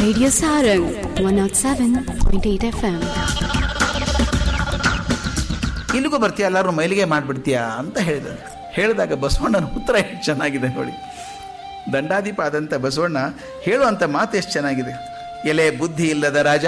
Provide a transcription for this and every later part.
Radio Sarang 107.8 FM. ಇಲ್ಲಿಗೂ ಬರ್ತೀಯ ಎಲ್ಲರೂ ಮೈಲಿಗೆ ಮಾಡಿಬಿಡ್ತೀಯಾ ಅಂತ ಹೇಳಿದ ಹೇಳಿದಾಗ ಬಸವಣ್ಣನ ಉತ್ತರ ಎಷ್ಟು ಚೆನ್ನಾಗಿದೆ ನೋಡಿ ದಂಡಾಧಿಪ ಆದಂಥ ಬಸವಣ್ಣ ಹೇಳುವಂಥ ಮಾತು ಎಷ್ಟು ಚೆನ್ನಾಗಿದೆ ಎಲೆ ಬುದ್ಧಿ ಇಲ್ಲದ ರಾಜ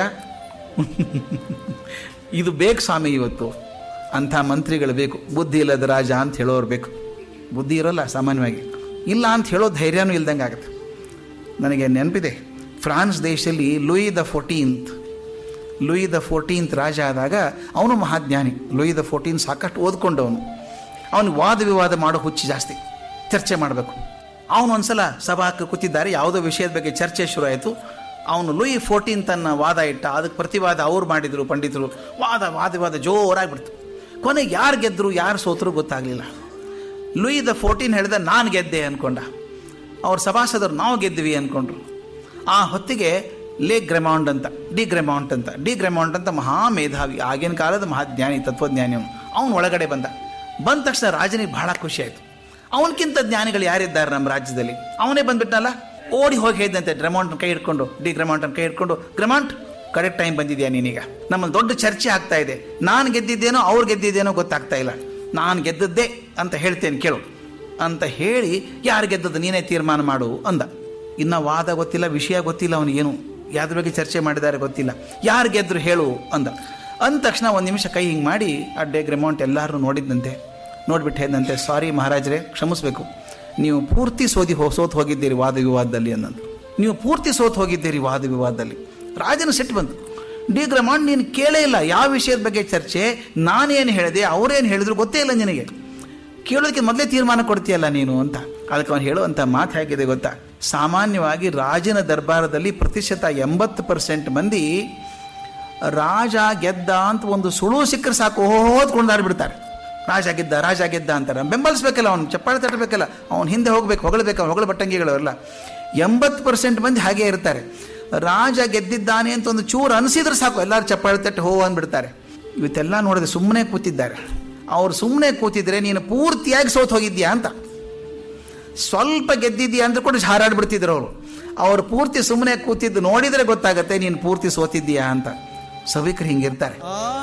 ಇದು ಬೇಕು ಸ್ವಾಮಿ ಇವತ್ತು ಅಂಥ ಮಂತ್ರಿಗಳು ಬೇಕು ಬುದ್ಧಿ ಇಲ್ಲದ ರಾಜ ಅಂತ ಹೇಳೋರು ಬೇಕು ಬುದ್ಧಿ ಇರೋಲ್ಲ ಸಾಮಾನ್ಯವಾಗಿ ಇಲ್ಲ ಅಂತ ಹೇಳೋ ಧೈರ್ಯನೂ ಇಲ್ದಂಗೆ ಆಗುತ್ತೆ ನನಗೆ ನೆನಪಿದೆ ಫ್ರಾನ್ಸ್ ದೇಶದಲ್ಲಿ Louis the fourteenth Louis the fourteenth ರಾಜ ಆದಾಗ ಅವನು ಮಹಾಜ್ಞಾನಿ ಲೂಯಿ ದ ಫೋರ್ಟೀನ್ ಸಾಕಷ್ಟು ಓದ್ಕೊಂಡವನು ಅವನು ವಾದ ವಿವಾದ ಮಾಡೋ ಹುಚ್ಚು ಜಾಸ್ತಿ ಚರ್ಚೆ ಮಾಡಬೇಕು ಅವನು ಒಂದ್ಸಲ ಸಭಾಕ್ಕೆ ಕೂತಿದ್ದಾರೆ ಯಾವುದೋ ವಿಷಯದ ಬಗ್ಗೆ ಚರ್ಚೆ ಶುರು ಆಯಿತು ಅವನು ಲೂಯಿ ಫೋರ್ಟೀನ್ ತನ್ನ ವಾದ ಇಟ್ಟ ಅದಕ್ಕೆ ಪ್ರತಿವಾದ ಅವ್ರು ಮಾಡಿದರು ಪಂಡಿತರು ವಾದ ವಾದ ವಿವಾದ ಜೋರಾಗ್ಬಿಡ್ತು ಕೊನೆಗೆ ಯಾರು ಗೆದ್ದರು ಯಾರು ಸೋತರು ಗೊತ್ತಾಗಲಿಲ್ಲ ಲೂಯಿ ದ ಫೋರ್ಟೀನ್ ಹೇಳಿದ ನಾನು ಗೆದ್ದೆ ಅಂದ್ಕೊಂಡ ಅವ್ರ ಸಭಾಸದರು ನಾವು ಗೆದ್ವಿ ಅಂದ್ಕೊಂಡ್ರು ಆ ಹೊತ್ತಿಗೆ ಲೇ ಗ್ರೆಮೌಂಡ್ ಅಂತ ಡಿ ಗ್ರೆಮೌಂಟ್ ಅಂತ ಡಿ ಗ್ರೆಮೌಂಟ್ ಅಂತ ಮಹಾ ಮೇಧಾವಿ ಆಗಿನ ಕಾಲದ ಮಹಾಜ್ಞಾನಿ ತತ್ವಜ್ಞಾನಿ ಅವನು ಅವನು ಒಳಗಡೆ ಬಂದ ಬಂದ ತಕ್ಷಣ ರಾಜನಿಗೆ ಬಹಳ ಖುಷಿ ಆಯಿತು ಅವನಕ್ಕಿಂತ ಜ್ಞಾನಿಗಳು ಯಾರಿದ್ದಾರೆ ನಮ್ಮ ರಾಜ್ಯದಲ್ಲಿ ಅವನೇ ಬಂದ್ಬಿಟ್ನಲ್ಲ ಓಡಿ ಹೋಗಿ ಹೇಳಿದಂತೆ ಗ್ರೆಮೌಂಟ್ ಕೈ ಹಿಡ್ಕೊಂಡು ಡಿ ಗ್ರೆಮೌಂಟ್ ಕೈ ಹಿಡ್ಕೊಂಡು ಗ್ರೆಮೌಂಟ್ ಕರೆಕ್ಟ್ ಟೈಮ್ ಬಂದಿದ್ಯಾ ನೀನೀಗ ನಮ್ಮಲ್ಲಿ ದೊಡ್ಡ ಚರ್ಚೆ ಆಗ್ತಾ ಇದೆ ನಾನು ಗೆದ್ದಿದ್ದೇನೋ ಅವ್ರು ಗೆದ್ದಿದ್ದೇನೋ ಗೊತ್ತಾಗ್ತಾ ಇಲ್ಲ ನಾನು ಗೆದ್ದದ್ದೇ ಅಂತ ಹೇಳ್ತೇನೆ ಕೇಳು ಅಂತ ಹೇಳಿ ಯಾರು ಗೆದ್ದದ್ದು ನೀನೇ ತೀರ್ಮಾನ ಮಾಡು ಅಂದ ಇನ್ನು ವಾದ ಗೊತ್ತಿಲ್ಲ ವಿಷಯ ಗೊತ್ತಿಲ್ಲ ಅವನಿಗೇನು ಯಾವ್ದ್ರ ಬಗ್ಗೆ ಚರ್ಚೆ ಮಾಡಿದ್ದಾರೆ ಗೊತ್ತಿಲ್ಲ ಯಾರು ಗೆದ್ರು ಹೇಳು ಅಂದ ಅಂದ ತಕ್ಷಣ ಒಂದು ನಿಮಿಷ ಕೈ ಹಿಂಗೆ ಮಾಡಿ ಅಡ್ಡೆ ಗ್ರೆಮೌಂಟ್ ಎಲ್ಲರೂ ನೋಡಿದ್ದಂತೆ ನೋಡ್ಬಿಟ್ಟು ಹೇಳಿದಂತೆ ಸಾರಿ ಮಹಾರಾಜರೇ ಕ್ಷಮಿಸ್ಬೇಕು ನೀವು ಪೂರ್ತಿ ಸೋದಿ ಹೋ ಸೋತು ಹೋಗಿದ್ದೀರಿ ವಾದ ವಿವಾದದಲ್ಲಿ ಅನ್ನೋದು ನೀವು ಪೂರ್ತಿ ಸೋತು ಹೋಗಿದ್ದೀರಿ ವಾದ ವಿವಾದದಲ್ಲಿ ರಾಜನ ಸಿಟ್ಟು ಬಂತು ಡಿ ಗ್ರೆಮೌಂಟ್ ನೀನು ಕೇಳೇ ಇಲ್ಲ ಯಾವ ವಿಷಯದ ಬಗ್ಗೆ ಚರ್ಚೆ ನಾನೇನು ಹೇಳಿದೆ ಅವರೇನು ಹೇಳಿದ್ರು ಗೊತ್ತೇ ಇಲ್ಲ ನಿನಗೆ ಕೇಳೋದಕ್ಕೆ ಮೊದಲೇ ತೀರ್ಮಾನ ಕೊಡ್ತೀಯಲ್ಲ ನೀನು ಅಂತ ಅದಕ್ಕೆ ಅವನು ಹೇಳುವಂಥ ಮಾತು ಹೇಗಿದೆ ಗೊತ್ತಾ ಸಾಮಾನ್ಯವಾಗಿ ರಾಜನ ದರ್ಬಾರದಲ್ಲಿ ಪ್ರತಿಶತ ಎಂಬತ್ತು ಪರ್ಸೆಂಟ್ ಮಂದಿ ರಾಜ ಗೆದ್ದ ಅಂತ ಒಂದು ಸುಳು ಸಿಕ್ಕರೆ ಸಾಕು ಓದ್ಕೊಂಡು ಬಿಡ್ತಾರೆ ರಾಜ ಗೆದ್ದ ರಾಜ ಗೆದ್ದ ಅಂತಾರೆ ಬೆಂಬಲಿಸ್ಬೇಕಲ್ಲ ಅವ್ನು ಚಪ್ಪಾಳೆ ತಟ್ಟಬೇಕಲ್ಲ ಅವ್ನು ಹಿಂದೆ ಹೋಗ್ಬೇಕು ಹೊಗಳಬೇಕು ಹೊಗಳ ಬಟ್ಟಂಗಿಗಳು ಎಲ್ಲ ಎಂಬತ್ತು ಪರ್ಸೆಂಟ್ ಮಂದಿ ಹಾಗೆ ಇರ್ತಾರೆ ರಾಜ ಗೆದ್ದಿದ್ದಾನೆ ಅಂತ ಒಂದು ಚೂರು ಅನಿಸಿದ್ರೆ ಸಾಕು ಎಲ್ಲರೂ ಚಪ್ಪಾಳೆ ತಟ್ಟು ಹೋ ಅಂದ್ಬಿಡ್ತಾರೆ ಇವತ್ತೆಲ್ಲ ನೋಡಿದ್ರೆ ಸುಮ್ಮನೆ ಕೂತಿದ್ದಾರೆ ಅವ್ರು ಸುಮ್ಮನೆ ಕೂತಿದ್ರೆ ನೀನು ಪೂರ್ತಿಯಾಗಿ ಸೋತು ಹೋಗಿದ್ಯಾ ಅಂತ ಸ್ವಲ್ಪ ಗೆದ್ದಿದ್ಯಾ ಅಂದ್ರೆ ಕೂಡ ಹಾರಾಡ್ಬಿಡ್ತಿದ್ರು ಅವರು ಅವ್ರು ಪೂರ್ತಿ ಸುಮ್ಮನೆ ಕೂತಿದ್ದು ನೋಡಿದರೆ ಗೊತ್ತಾಗತ್ತೆ ನೀನು ಪೂರ್ತಿ ಸೋತಿದ್ದೀಯಾ ಅಂತ ಸಭಿಕರು ಹಿಂಗಿರ್ತಾರೆ